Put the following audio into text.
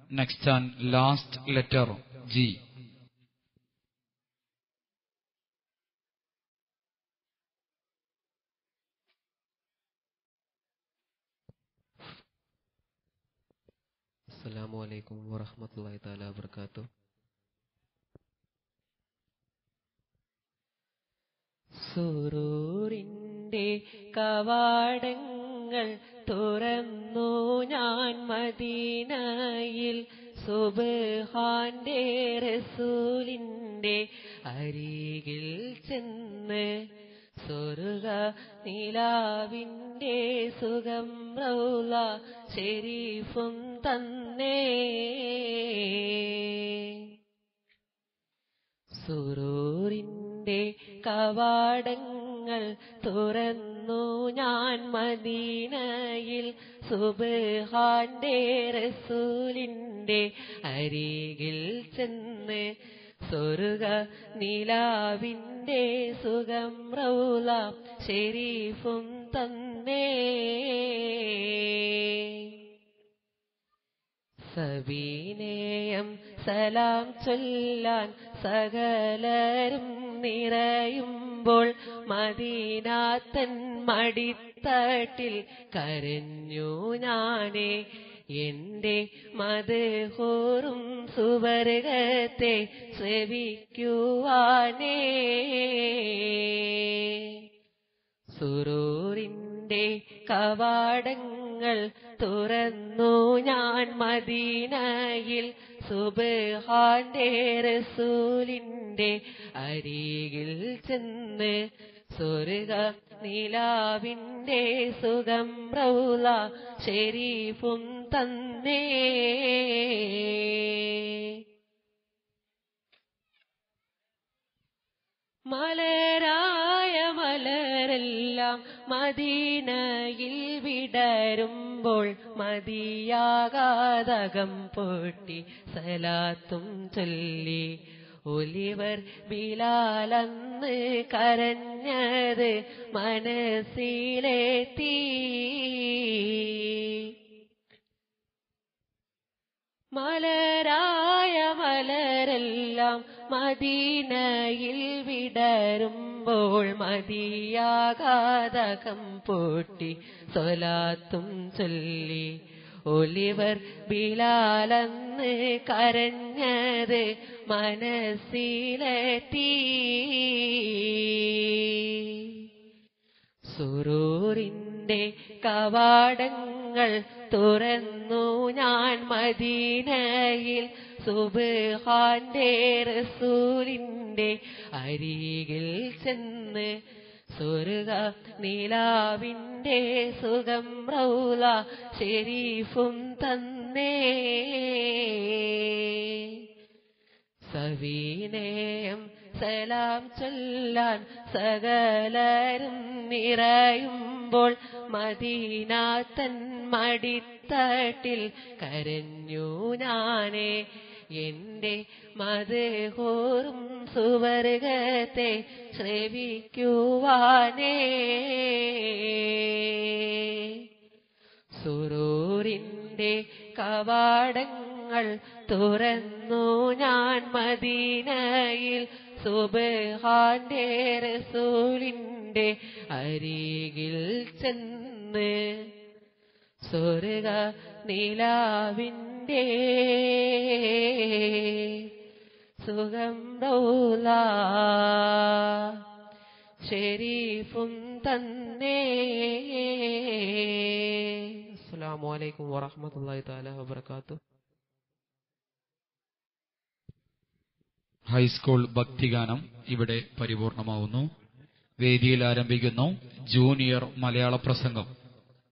next and last letter G. അസ്സലാമു അലൈക്കും വറഹ്മത്തുള്ളാഹി തആല വബറകാതുഹു സുറൂറിന്റെ കവാടങ്ങൾ തുറന്നു ഞാൻ മദീനയിൽ സുബ്ഹാന്റെ റസൂലിന്റെ അരികിൽ ചെന്ന് സ്വർഗ നിലാവിന്റെ സുഖം റൗല ശരീഫും തന്നേ സുറൂറിന്റെ കവാടങ്ങൾ തുറന്നു ഞാൻ മദീനയിൽ സുബ്ഹാന്റെ റസൂലിന്റെ അരികിൽ ചെന്ന് സ്വർഗ നിലാവിന്റെ സുഖം റൗല ശരീഫും തന്നേ സബീനേയം സലാം ചൊല്ലാൻ സകലരും നിറയുമ്പോൾ മദീനാത്തൻ മടിത്തട്ടിൽ കരഞ്ഞു ഞാനേ എന്റെ മതഹോറും സുവർഗത്തെ ശ്രവിക്കുവാനേ സുറൂറിന്റെ കവാടങ്ങൾ തുറന്നു ഞാൻ മദീനയിൽ സുബ്ഹാന്റെ റസൂലിന്റെ അരികിൽ ചെന്ന് സ്വർഗ നിലാവിന്റെ സുഖം റൗല ശരീഫും തന്നേ മലരായ മലരെല്ലാം മദീനയിൽ വിടരുമ്പോൾ മതിയാകാതകം പൊട്ടി സലാത്തും ചൊല്ലി ഒലിവർ ബിലാലന്ന് കരഞ്ഞത് മനസ്സിലെത്തി മലരായ മലരെല്ലാം മദീനയിൽ വിടരുമ്പോൾ മതിയാകാതകം പൊട്ടി സ്വലാത്തും ചൊല്ലി ഒലിവർ ബിലാലന്ന് കരഞ്ഞത് മനസ്സിലെത്തി സുറൂറിന്റെ കവാടങ്ങൾ തുറന്നു ഞാൻ മദീനയിൽ സുബ്ഹാന്റെ റസൂലിന്റെ അരികിൽ ചെന്ന് സ്വർഗ നിലാവിന്റെ സുഖം റൗല ശരീഫും തന്നേ സവീനേയം സലാം ചൊല്ലാൻ സകലരും നിറയുമ്പോൾ മദീനാത്തൻ മടിത്തട്ടിൽ കരഞ്ഞു ഞാനേ എന്റെ മതഹോറും സുവർഗത്തെ ശ്രവിക്കുവാനേ സുറൂറിന്റെ കവാടങ്ങൾ തുറന്നു ഞാൻ മദീനയിൽ സുബ്ഹാന്റെ റസൂലിന്റെ അരികിൽ ചെന്ന് സ്വർഗ നിലാവിന്റെ സുഖം റൗല ഷെരീഫും തന്നേ അസ്സലാമു അലൈക്കും വറഹ്മത്തുള്ളാഹി തആല വബറകാതുഹു ഹൈസ്കൂൾ ഭക്തിഗാനം ഇവിടെ പരിപൂർണമാവുന്നു വേദിയിൽ ആരംഭിക്കുന്നു ജൂനിയർ മലയാള പ്രസംഗം